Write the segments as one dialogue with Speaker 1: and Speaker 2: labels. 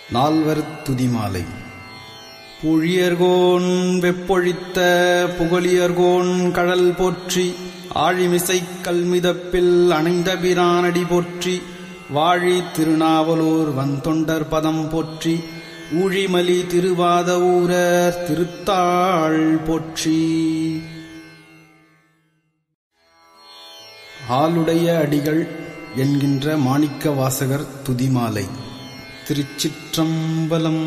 Speaker 1: நால்வர் துதிமாலை புழியர்கோன் வெப்பொழித்த புகழியர்கோன் கடல் போற்றி ஆழிமிசைக் கல்மிதப்பில் அணைந்த பிரானடி போற்றி வாழி திருநாவலூர் வந்தொண்டர் பதம் போற்றி ஊழிமலி திருவாத ஊரர் திருத்தாள் போற்றி ஆளுடைய அடிகள் என்கின்ற மாணிக்க வாசகர் துதிமாலை திருச்சிற்றம்பலம்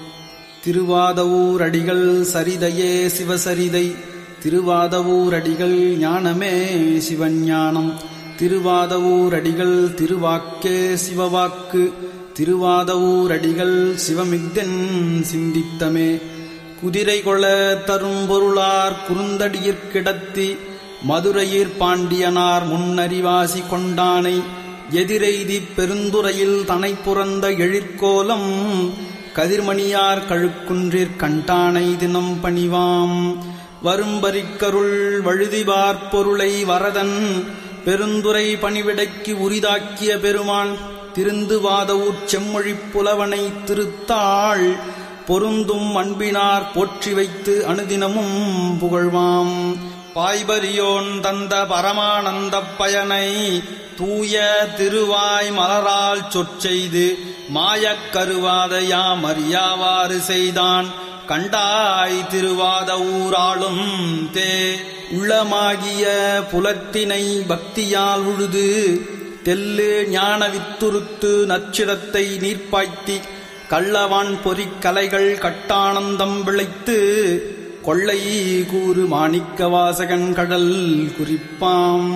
Speaker 1: திருவாதவூர் அடிகள் சரிதையே சிவசரிதை திருவாதவூர் அடிகள் ஞானமே சிவஞானம் திருவாதவூர் அடிகள் திருவாக்கே சிவவாக்கு திருவாதவூர் அடிகள் சிவமிக்தன் சிந்தித்தமே குதிரை கொள தரும் பொருளார் குறுந்தடியிற்கிடத்தி மதுரையிற் பாண்டியனார் முன்னறிவாசி கொண்டானை எதிரெய்தி பெருந்துறையில் தனை புறந்த எழிற்கோலம் கதிர்மணியார் கழுக்குன்றிற் கண்டானை தினம் பணிவாம் வரும்பரிக்கருள் வழுதிபார் பொருளை வரதன் பெருந்துரை பணிவிடைக்கு உரிதாக்கிய பெருமான் திருந்துவாதவூர் செம்மொழிப் புலவனை திருத்தாள் பொருந்தும் அன்பினார் போற்றி வைத்து அனுதினமும் புகழ்வாம் பாய்பரியோன் தந்த பரமானந்தப் பயனை தூய திருவாய் மலரால் சொற்செய்து மாயக் கருவாத யாம் அறியாவாறு செய்தான் கண்டாய் திருவாத ஊராளும் தே உள்ளமாகிய புலத்தினை பக்தியால் உழுது தெல்லு ஞான வித்துருத்து நச்சிரத்தை நீர்ப்பாய்த்தி கள்ளவான் பொறிக் கலைகள் கட்டானந்தம் விளைத்து கொள்ளை கூறு மாணிக்க வாசகன் கடல் குறிப்பாம்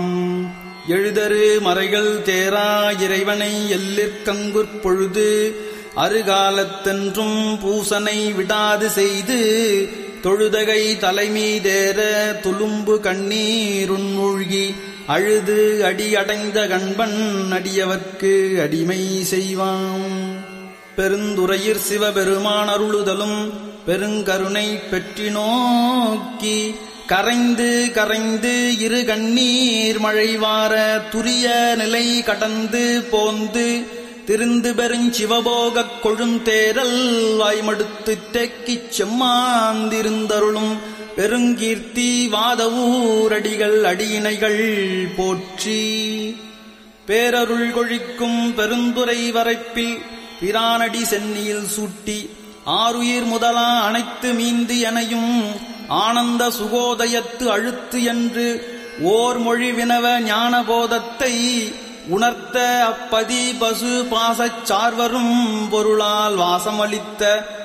Speaker 1: எழுதரு மறைகள் தேரா இறைவனை எல்லிற்கங்குற் பொழுது அருகாலத்தென்றும் பூசனை விடாது செய்து தொழுதகை தலைமீதேற துளும்பு கண்ணீருண்மூழ்கி அழுது அடியடைந்த கண்பன் அடியவர்க்கு அடிமை செய்வாம் பெருந்துறையிற் சிவபெருமான் அருளுதலும் பெருங்கருணை பெற்றி நோக்கி கரைந்து கரைந்து இரு கண்ணீர் மழைவார துரிய நிலை கடந்து போந்து திருந்து பெருஞ்சிவபோகக் கொழுந்தேரல் வாய்மடுத்து தேக்கிச் செம்மாந்திருந்தருளும் பெருங்கீர்த்தி வாதவூரடிகள் அடியினைகள் போற்றி பேரருள் கொழிக்கும் பெருந்துரை வரைப்பில் பிரானடி சென்னியில் சூட்டி ஆறுயிர் முதலா அனைத்து மீந்து எனையும் ஆனந்த சுகோதயத்து அழுத்து என்று ஓர் மொழி வினவ ஞானபோதத்தை உணர்த்த அப்பதி பசு பாசச் சார்வரும் பொருளால் வாசமளித்த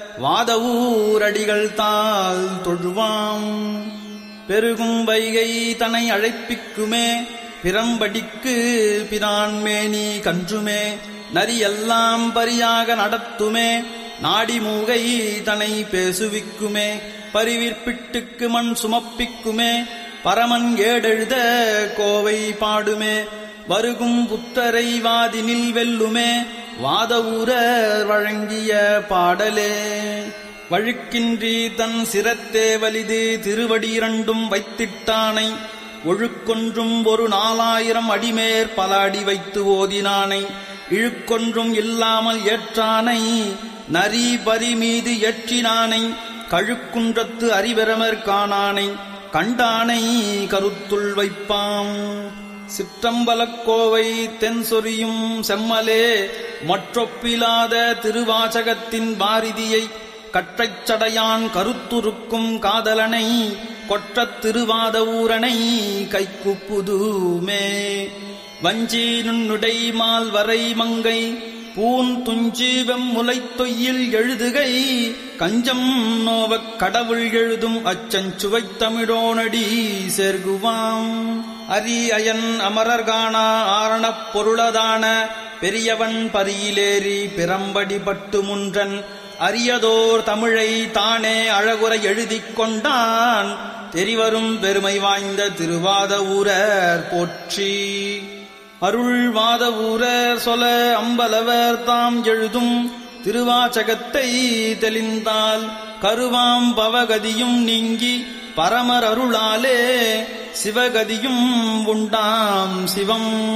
Speaker 1: வாதவூரடிகள் தால் தொழுவாம் பெருகும் வைகை தனை அழைப்பிக்குமே பிறம்படிக்கு பிரான்மேனி கன்றுமே நரியெல்லாம் பரியாக நடத்துமே நாடி மூகை தனை பேசுவிக்குமே பரிவிற்பிட்டுக்கு மண் சுமப்பிக்குமே பரமன் ஏடெழுத கோவை பாடுமே வருகும் புத்தரை வாதினில் வெல்லுமே வாதவூரர் வழங்கிய பாடலே வழுக்கின்றி தன் சிரத்தே வலிது திருவடி இரண்டும் வைத்திட்டானை ஒழுக்கொன்றும் ஒரு நாலாயிரம் அடிமேற் பல அடி வைத்து ஓதினானை இழுக்கொன்றும் இல்லாமல் ஏற்றானை நரி பரி மீது ஏற்றினானை கழுக்குன்றத்து அறிவரமர் காணானை கண்டானை கருத்துள் வைப்பாம் சிற்றம்பலக்கோவை தென் சொரியும் செம்மலே மற்றொப்பிலாத திருவாசகத்தின் பாரிதியை கற்றைச் சடையான் கருத்துருக்கும் காதலனை கொற்றத் திருவாத ஊரனை கைக்குப்புதுமே வஞ்சி நுண்ணுடை மால் வரை மங்கை பூன் துஞ்சி வெம்முலை தொய்யில் எழுதுகை கஞ்சம் நோவக் கடவுள் எழுதும் அச்சஞ்சுவைத் தமிழோனடி சேர்குவாம் அரி அயன் அமரர்கானா ஆரணப் பொருளதான பெரியவன் பரியிலேறி பிறம்படி பட்டு முன்றன் அரியதோர் தமிழை தானே அழகுற எழுதிக் கொண்டான் தெரிவரும் பெருமை வாய்ந்த திருவாத ஊரர் போற்றி அருள்வாத ஊரர் சொல அம்பலவர் தாம் எழுதும் திருவாச்சகத்தை தெளிந்தால் கருவாம் பவகதியும் நீங்கி பரமர் அருளாலே சிவகதியும் உண்டாம் சிவம்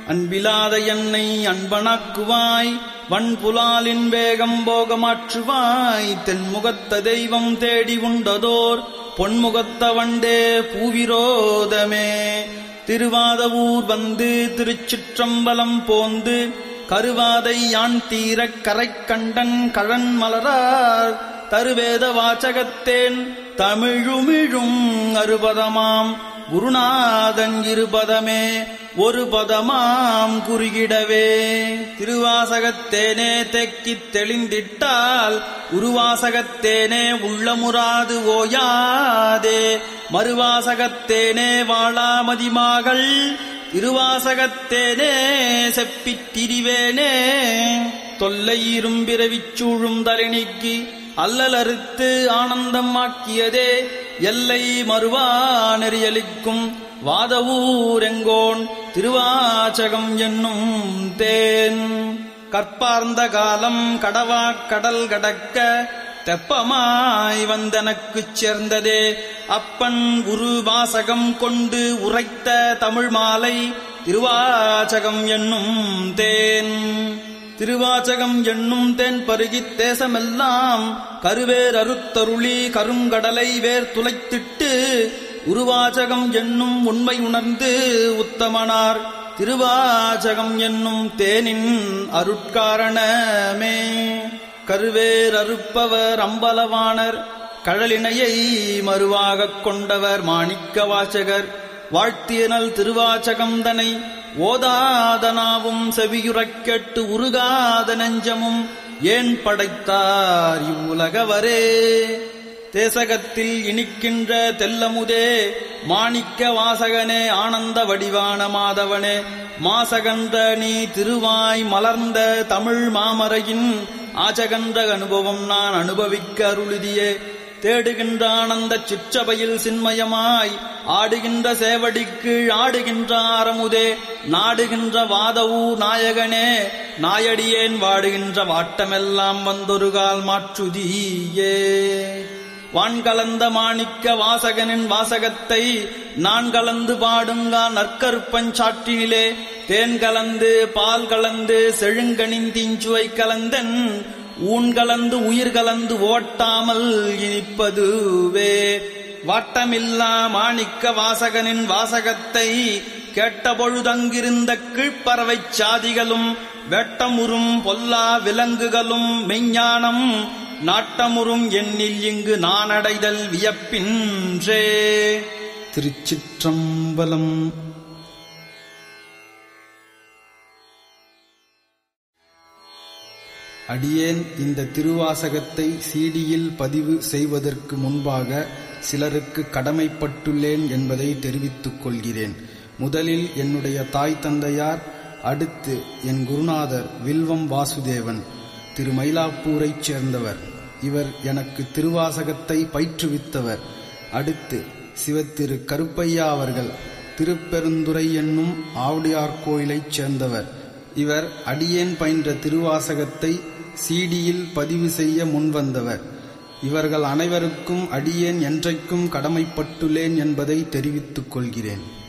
Speaker 1: அன்பிலாத என்னை அன்பனாக்குவாய் வன்புலாலின் வேகம் போகமாற்றுவாய் தென்முகத்த தெய்வம் தேடி உண்டதோர் பொன்முகத்த வண்டே பூவிரோதமே திருவாதவூர் வந்து திருச்சிற்றம்பலம் போந்து கருவாதை யான் தீரக் கரைக்கண்டன் கழன் மலரார் தருவேத வாசகத்தேன் தமிழுமிழும் அறுபதமாம் குருநாதன் இருபதமே ஒரு பதமாம் குறுகிடவே திருவாசகத்தேனே தெக்கித் தெளிந்திட்டால் உருவாசகத்தேனே உள்ளமுறாது ஓயாதே மறுவாசகத்தேனே வாழாமதிமாகள் திருவாசகத்தேனே செப்பித் திரிவேனே தொல்லை இரும்பிறவிச்சூழும் தலைநீக்கி அல்லலறுத்து ஆனந்தமாக்கியதே எல்லை மறுவா நெறியலிக்கும் வாதவூரெங்கோன் திருவாச்சகம் என்னும் தேன் கற்பார்ந்த காலம் கடவா கடல் கடக்க தெப்பமாய் வந்தனக்குச் சேர்ந்ததே அப்பன் உரு வாசகம் கொண்டு உரைத்த தமிழ் மாலை திருவாச்சகம் என்னும் தேன் திருவாச்சகம் என்னும் தேன் பருகித் தேசமெல்லாம் கருவேர் அறுத்தருளி கருங்கடலை வேர் துளைத்திட்டு உருவாச்சகம் என்னும் உண்மை உணர்ந்து உத்தமனார் திருவாச்சகம் என்னும் தேனின் அருட்காரணமே கருவேர் அறுப்பவர் அம்பலவாணர் கழலினையை மறுவாகக் கொண்டவர் மாணிக்க வாசகர் வாழ்த்தியனல் திருவாச்சகம் தனை ஓதாதனாவும் செவியுறக் கேட்டு உருகாத நெஞ்சமும் ஏன் படைத்தார் இவ்வுலகவரே தேசகத்தில் இனிக்கின்ற தெல்லமுதே மாணிக்க வாசகனே ஆனந்த வடிவான மாதவனே மாசகன்ற நீ திருவாய் மலர்ந்த தமிழ் மாமரையின் ஆச்சகன்ற அனுபவம் நான் அனுபவிக்க அருளுதியே தேடுகின்ற ஆனந்த சிற்றபையில் சின்மயமாய் ஆடுகின்ற சேவடிக்கு ஆடுகின்ற ஆரமுதே நாடுகின்ற வாதவூர் நாயகனே நாயடியேன் வாடுகின்ற வாட்டமெல்லாம் வந்தொருகால் மாற்றுதியே வான்கலந்த மாணிக்க வாசகனின் வாசகத்தை நான் கலந்து பாடுங்கா நற்கருப்பஞ்சாற்றினிலே தேன் கலந்து பால் கலந்து செழுங்கனின் தீஞ்சுவை கலந்தன் ஊன் கலந்து உயிர் கலந்து ஓட்டாமல் இனிப்பதுவே வாட்டமில்லா மாணிக்க வாசகனின் வாசகத்தை கேட்டபொழுதங்கிருந்த கீழ்ப்பறவைச் சாதிகளும் வெட்டமுறும் பொல்லா விலங்குகளும் மெஞ்ஞானம் நாட்டமுறும் எண்ணில் இங்கு நான் அடைதல் வியப்பின்றே திருச்சிற்றம்பலம் அடியேன் இந்த திருவாசகத்தை சீடியில் பதிவு செய்வதற்கு முன்பாக சிலருக்கு கடமைப்பட்டுள்ளேன் என்பதை தெரிவித்துக் கொள்கிறேன் முதலில் என்னுடைய தாய் தந்தையார் அடுத்து என் குருநாதர் வில்வம் வாசுதேவன் திரு மயிலாப்பூரைச் சேர்ந்தவர் இவர் எனக்கு திருவாசகத்தை பயிற்றுவித்தவர் அடுத்து சிவத்திரு கருப்பையா அவர்கள் திருப்பெருந்துறை என்னும் ஆவுடையார் கோயிலைச் சேர்ந்தவர் இவர் அடியேன் பயின்ற திருவாசகத்தை சீடியில் பதிவு செய்ய முன்வந்தவர் இவர்கள் அனைவருக்கும் அடியேன் என்றைக்கும் கடமைப்பட்டுள்ளேன் என்பதை தெரிவித்துக் கொள்கிறேன்